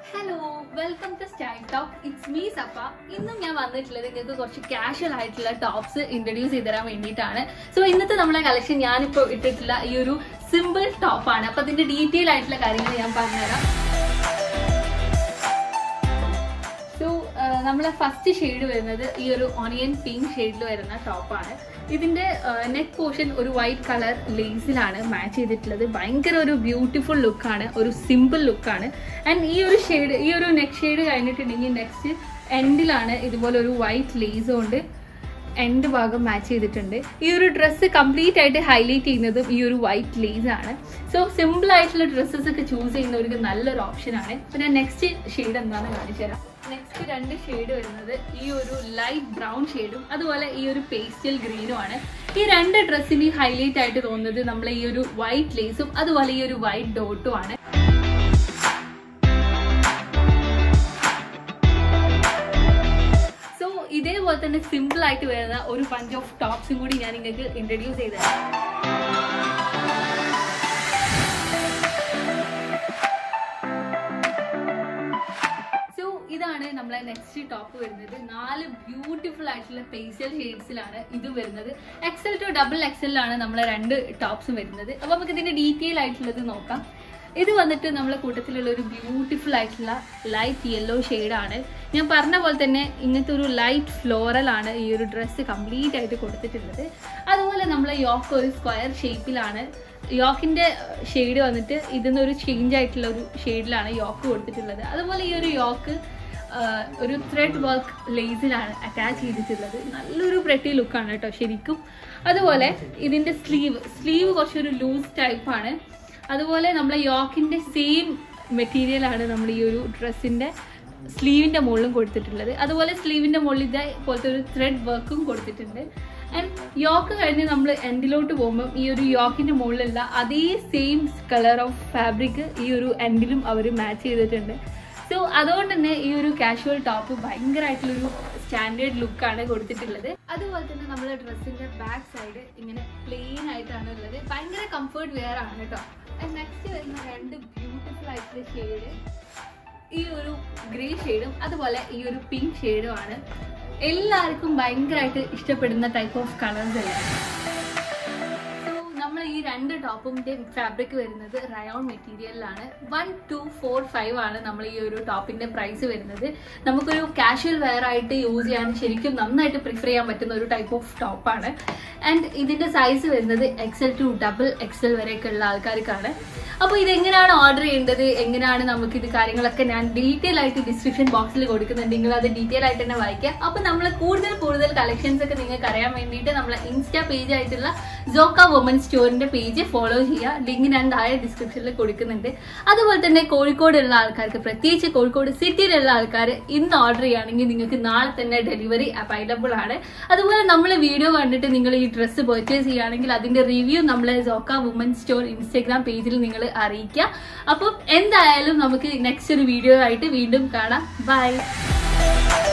hello welcome to style talk it's me സപ്പ ഇന്നും ഞാൻ വന്നിട്ടുള്ളത് നിങ്ങൾക്ക് കുറച്ച് കാഷ്വൽ ആയിട്ടുള്ള ടോപ്സ് ഇൻട്രൊഡ്യൂസ് ചെയ്ത് തരാൻ വേണ്ടിയിട്ടാണ് സോ ഇന്നത്തെ നമ്മളെ കളക്ഷൻ ഞാനിപ്പോൾ ഇട്ടിട്ടുള്ള ഈ ഒരു സിമ്പിൾ ടോപ്പാണ് അപ്പൊ അതിന്റെ ഡീറ്റെയിൽ ആയിട്ടുള്ള കാര്യങ്ങൾ ഞാൻ പറഞ്ഞുതരാം സോ നമ്മളെ ഫസ്റ്റ് ഷെയ്ഡ് വരുന്നത് ഈ ഒരു ഓണിയൻ പിങ്ക് ഷെയ്ഡിൽ വരുന്ന ടോപ്പാണ് ഇതിന്റെ നെക്ക് പോർഷൻ ഒരു വൈറ്റ് കളർ ലേസിലാണ് മാച്ച് ചെയ്തിട്ടുള്ളത് ഭയങ്കര ഒരു ബ്യൂട്ടിഫുൾ ലുക്കാണ് ഒരു സിമ്പിൾ ലുക്കാണ് ആൻഡ് ഈ ഒരു ഷെയ്ഡ് ഈ ഒരു നെക്ക് ഷെയ്ഡ് കഴിഞ്ഞിട്ടുണ്ടെങ്കിൽ നെക്സ്റ്റ് എൻഡിലാണ് ഇതുപോലെ ഒരു വൈറ്റ് ലേസ് കൊണ്ട് എൻഡ് ഭാഗം മാച്ച് ചെയ്തിട്ടുണ്ട് ഈ ഒരു ഡ്രസ്സ് കംപ്ലീറ്റ് ആയിട്ട് ഹൈലൈറ്റ് ചെയ്യുന്നതും ഈ ഒരു വൈറ്റ് ലേസ് ആണ് സോ സിമ്പിൾ ആയിട്ടുള്ള ഡ്രസ്സസ് ഒക്കെ ചൂസ് ചെയ്യുന്നവർക്ക് നല്ലൊരു ഓപ്ഷൻ ആണ് പിന്നെ നെക്സ്റ്റ് ഷെയ്ഡ് എന്താണെന്ന് കാണിച്ചു തരാം നെക്സ്റ്റ് രണ്ട് ഷെയ്ഡ് വരുന്നത് ഈ ഒരു ലൈറ്റ് ബ്രൗൺ ഷെയ്ഡും അതുപോലെ ഈ ഒരു പേസ്റ്റൽ ഗ്രീനും ആണ് ഈ രണ്ട് ഡ്രസ്സിന് ഹൈലൈറ്റ് ആയിട്ട് തോന്നുന്നത് നമ്മൾ ഈ ഒരു വൈറ്റ് ലേസും അതുപോലെ ഈ ഒരു വൈറ്റ് ഡോട്ടും ആണ് സോ ഇതേപോലെ തന്നെ സിമ്പിൾ ആയിട്ട് വരുന്ന ഒരു പഞ്ച് ഓഫ് ടോപ്സും കൂടി ഞാൻ നിങ്ങൾക്ക് ഇൻട്രൊഡ്യൂസ് ചെയ്ത് തരാം സോ ഇതാണ് നമ്മളെ നെക്സ്റ്റ് ടോപ്പ് വരുന്നത് നാല് ബ്യൂട്ടിഫുൾ ആയിട്ടുള്ള പേസ്റ്റൽ ഷെയ്ഡ്സിലാണ് ഇത് വരുന്നത് എക്സൽ ടു ഡബിൾ എക്സലിലാണ് നമ്മളെ രണ്ട് ടോപ്സും വരുന്നത് അപ്പൊ നമുക്ക് ഇതിന്റെ ഡീറ്റെയിൽ ആയിട്ടുള്ളത് നോക്കാം ഇത് വന്നിട്ട് നമ്മളെ കൂട്ടത്തിലുള്ള ഒരു ബ്യൂട്ടിഫുൾ ആയിട്ടുള്ള ലൈറ്റ് യെല്ലോ ആണ് ഞാൻ പറഞ്ഞ പോലെ തന്നെ ഇങ്ങനത്തെ ഒരു ലൈറ്റ് ഫ്ലോറൽ ആണ് ഈ ഒരു ഡ്രസ്സ് കംപ്ലീറ്റ് ആയിട്ട് കൊടുത്തിട്ടുള്ളത് അതുപോലെ നമ്മളെ യോക്ക് ഒരു സ്ക്വയർ ഷേപ്പിലാണ് യോക്കിന്റെ ഷെയ്ഡ് വന്നിട്ട് ഇതിന്ന് ഒരു ചേഞ്ച് ആയിട്ടുള്ള ഒരു ഷെയ്ഡിലാണ് യോക്ക് കൊടുത്തിട്ടുള്ളത് അതുപോലെ ഈ ഒരു യോക്ക് ഒരു ത്രെഡ് വർക്ക് ലേസിലാണ് അറ്റാച്ച് ചെയ്തിട്ടുള്ളത് നല്ലൊരു പ്രട്ടി ലുക്കാണ് കേട്ടോ ശരിക്കും അതുപോലെ ഇതിന്റെ സ്ലീവ് സ്ലീവ് കുറച്ചൊരു ലൂസ് ടൈപ്പാണ് അതുപോലെ നമ്മളെ യോക്കിന്റെ സെയിം മെറ്റീരിയൽ ആണ് നമ്മൾ ഈ ഒരു ഡ്രസ്സിന്റെ സ്ലീവിന്റെ മുകളിലും കൊടുത്തിട്ടുള്ളത് അതുപോലെ സ്ലീവിന്റെ മുകളിൽ ഇതേ പോലത്തെ ഒരു ത്രെഡ് വർക്കും കൊടുത്തിട്ടുണ്ട് ആൻഡ് യോക്ക് കഴിഞ്ഞ് നമ്മൾ എൻഡിലോട്ട് പോകുമ്പോൾ ഈ ഒരു യോക്കിന്റെ മുകളിലുള്ള അതേ സെയിം കളർ ഓഫ് ഫാബ്രിക് ഈ ഒരു എൻഡിലും അവർ മാച്ച് ചെയ്തിട്ടുണ്ട് സോ അതുകൊണ്ട് തന്നെ ഈ ഒരു കാഷ്വൽ ടോപ്പ് ഭയങ്കരമായിട്ടുള്ളൊരു സ്റ്റാൻഡേർഡ് ലുക്കാണ് കൊടുത്തിട്ടുള്ളത് അതുപോലെ തന്നെ നമ്മുടെ ഡ്രസ്സിന്റെ ബാക്ക് സൈഡ് ഇങ്ങനെ പ്ലെയിൻ ആയിട്ടാണ് ഉള്ളത് ഭയങ്കര കംഫർട്ട് വെയർ ആണ് കേട്ടോ നെക്സ്റ്റ് വരുന്ന രണ്ട് ബ്യൂട്ടിഫുൾ ആയിട്ടുള്ള ഷെയ്ഡ് ഈ ഒരു ഗ്രേ ഷെയ്ഡും അതുപോലെ ഈ ഒരു പിങ്ക് ഷെയ്ഡും ആണ് എല്ലാവർക്കും ഭയങ്കരമായിട്ട് ഇഷ്ടപ്പെടുന്ന ടൈപ്പ് ഓഫ് കളേഴ്സ് അല്ലേ സോ നമ്മൾ ഈ രണ്ട് ടോപ്പിന്റെ ഫാബ്രിക് വരുന്നത് റയോൺ മെറ്റീരിയലിലാണ് വൺ ടു ഫോർ ഫൈവ് ആണ് നമ്മൾ ഈ ഒരു ടോപ്പിന്റെ പ്രൈസ് വരുന്നത് നമുക്കൊരു കാഷ്വൽ വെയർ ആയിട്ട് യൂസ് ചെയ്യാൻ ശരിക്കും നന്നായിട്ട് പ്രിഫർ ചെയ്യാൻ പറ്റുന്ന ഒരു ടൈപ്പ് ഓഫ് ടോപ്പാണ് ആൻഡ് ഇതിന്റെ സൈസ് വരുന്നത് എക്സൽ ടു ഡബിൾ എക്സൽ വരെയൊക്കെ ഉള്ള ആൾക്കാർക്കാണ് അപ്പോൾ ഇതെങ്ങനെയാണ് ഓർഡർ ചെയ്യേണ്ടത് എങ്ങനെയാണ് നമുക്ക് ഇത് കാര്യങ്ങളൊക്കെ ഞാൻ ഡീറ്റെയിൽ ആയിട്ട് ഡിസ്ക്രിപ്ഷൻ ബോക്സിൽ കൊടുക്കുന്നുണ്ട് നിങ്ങൾ അത് ഡീറ്റെയിൽ ആയിട്ട് തന്നെ വായിക്കാം അപ്പോൾ നമ്മൾ കൂടുതൽ കൂടുതൽ കളക്ഷൻസ് ഒക്കെ നിങ്ങൾക്ക് അറിയാൻ വേണ്ടിയിട്ട് നമ്മളെ ഇൻസ്റ്റാ പേജ് ആയിട്ടുള്ള ജോക്ക വുമൻ സ്റ്റോറിന്റെ പേജ് ഫോളോ ചെയ്യുക ലിങ്ക് ഞാൻ താഴെ ഡിസ്ക്രിപ്ഷനിൽ കൊടുക്കുന്നുണ്ട് അതുപോലെ തന്നെ കോഴിക്കോടുള്ള ആൾക്കാർക്ക് പ്രത്യേകിച്ച് കോഴിക്കോട് സിറ്റിയിലുള്ള ആൾക്കാർ ഇന്ന് ഓർഡർ ചെയ്യുകയാണെങ്കിൽ നിങ്ങൾക്ക് നാളെ തന്നെ ഡെലിവറി അവൈലബിൾ ആണ് അതുപോലെ നമ്മൾ വീഡിയോ കണ്ടിട്ട് നിങ്ങൾ ഈ ഡ്രസ്സ് പർച്ചേസ് ചെയ്യുകയാണെങ്കിൽ അതിന്റെ റിവ്യൂ നമ്മളെ ജോക്ക വുമൻ സ്റ്റോർ ഇൻസ്റ്റാഗ്രാം പേജിൽ നിങ്ങൾ അറിയിക്കുക അപ്പം എന്തായാലും നമുക്ക് നെക്സ്റ്റ് ഒരു വീഡിയോ ആയിട്ട് വീണ്ടും കാണാം ബൈ